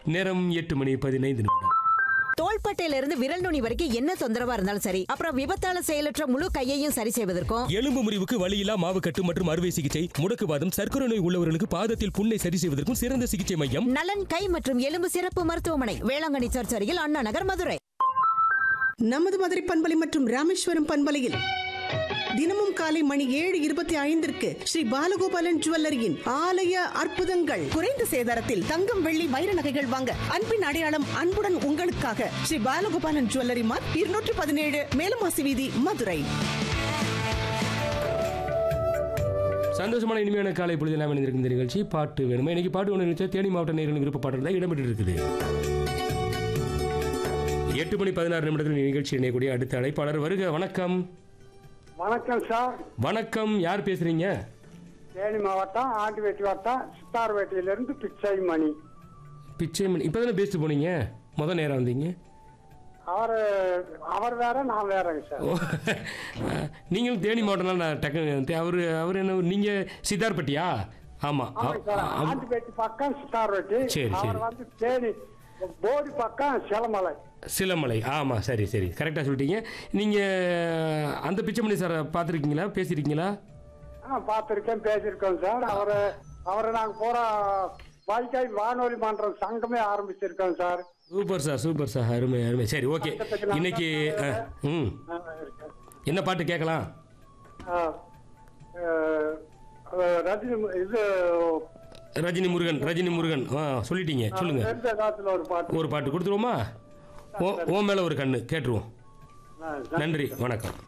நேரம் எட்டு மணி பதினைந்து நிமிடம் தோள்பட்டையில இருந்து விரல் நுனி வரைக்கும் என்ன தொந்தரவா இருந்தாலும் சரி அப்புறம் விபத்தால செயலற்ற முழு கையையும் சரி செய்வதற்கும் எலும்பு முறிவுக்கு வலியில்லா மாவு கட்டு மற்றும் அறுவை சிகிச்சை முடக்குவாதம் சர்க்கரை நோய் உள்ளவர்களுக்கு பாதத்தில் புண்ணை சரி செய்வதற்கும் சிறந்த சிகிச்சை மையம் நலன் கை மற்றும் எலும்பு சிறப்பு மருத்துவமனை வேளாங்கண்ணி சர்ச் அருகில் அண்ணா நகர் மதுரை நமது மதுரை பண்பலை மற்றும் ராமேஸ்வரம் பண்பலையில் தினமும் காலை மணி ஏழு இருபத்தி ஐந்திற்கு ஸ்ரீ பாலகோபாலன் ஜுவல்லரியின் ஆலய அற்புதங்கள் குறைந்த சேதாரத்தில் தங்கம் வெள்ளி வைர நகைகள் வாங்க அன்பின் அடையாளம் அன்புடன் உங்களுக்காக ஸ்ரீ பாலகோபாலன் ஜுவல்லரி மார்க் இருநூற்றி பதினேழு மேலமாசி வீதி மதுரை சந்தோஷமான இனிமையான காலை பொழுது நாம் இணைந்திருக்கும் இந்த நிகழ்ச்சி பாட்டு வேணுமா இன்னைக்கு பாட்டு ஒன்று நிகழ்ச்சி தேனி மாவட்ட நேர்களின் விருப்ப பாடல் தான் இடம்பெற்று இருக்குது எட்டு மணி பதினாறு நிமிடத்தில் நிகழ்ச்சி இணையக்கூடிய அடுத்த அழைப்பாளர் வருக வணக்கம் வணக்கம் சார் வணக்கம் யார் பேசுறீங்க தேனி மாவட்டம் ஆண்டிவேட்டி வட்டம் சித்தார்வேட்டியிலிருந்து பிச்சை மணி பிச்சை மணி இப்போ தானே பேசிட்டு போனீங்க முத நேரம் வந்தீங்க அவர் அவர் வேற நான் வேறங்க சார் ஓ, நீங்களும் தேனி மாவட்டம் நான் டக்கு அவர் அவர் என்ன நீங்கள் சித்தார்பட்டியா ஆமாம் ஆமாங்க சார் ஆண்டிவேட்டி பக்கம் சித்தார்வேட்டி சரி, சரி. அவர் வந்து தேனி போடி பக்கம் சிலமலை சிலமலை ஆமாம் சரி சரி கரெக்டாக சொல்லிட்டீங்க நீங்கள் அந்த பிச்சைமணி சாரை பார்த்துருக்கீங்களா பேசியிருக்கீங்களா ஆ பார்த்துருக்கேன் பேசியிருக்கோம் சார் அவரை அவரை நாங்கள் பூரா வாய்க்காய் வானொலி மன்றம் சங்கமே ஆரம்பிச்சிருக்கோம் sir super sir super sir அருமை அருமை சரி ஓகே இன்னைக்கு ஆ, ம் ஆ, இருக்கேன். என்ன பாட்டு கேட்கலாம் ஆ, ஆ, ரஜினி இது ரஜினி முருகன் ரஜினி முருகன் ஆ சொல்லிட்டீங்க சொல்லுங்க தெரிஞ்ச காலத்தில் ஒரு பாட்டு ஒரு பாட்டு கொடுத்துருவோமா ஓ ஓ மேலே ஒரு கண்ணு கேட்டுருவோம் ஆ, நன்றி வணக்கம்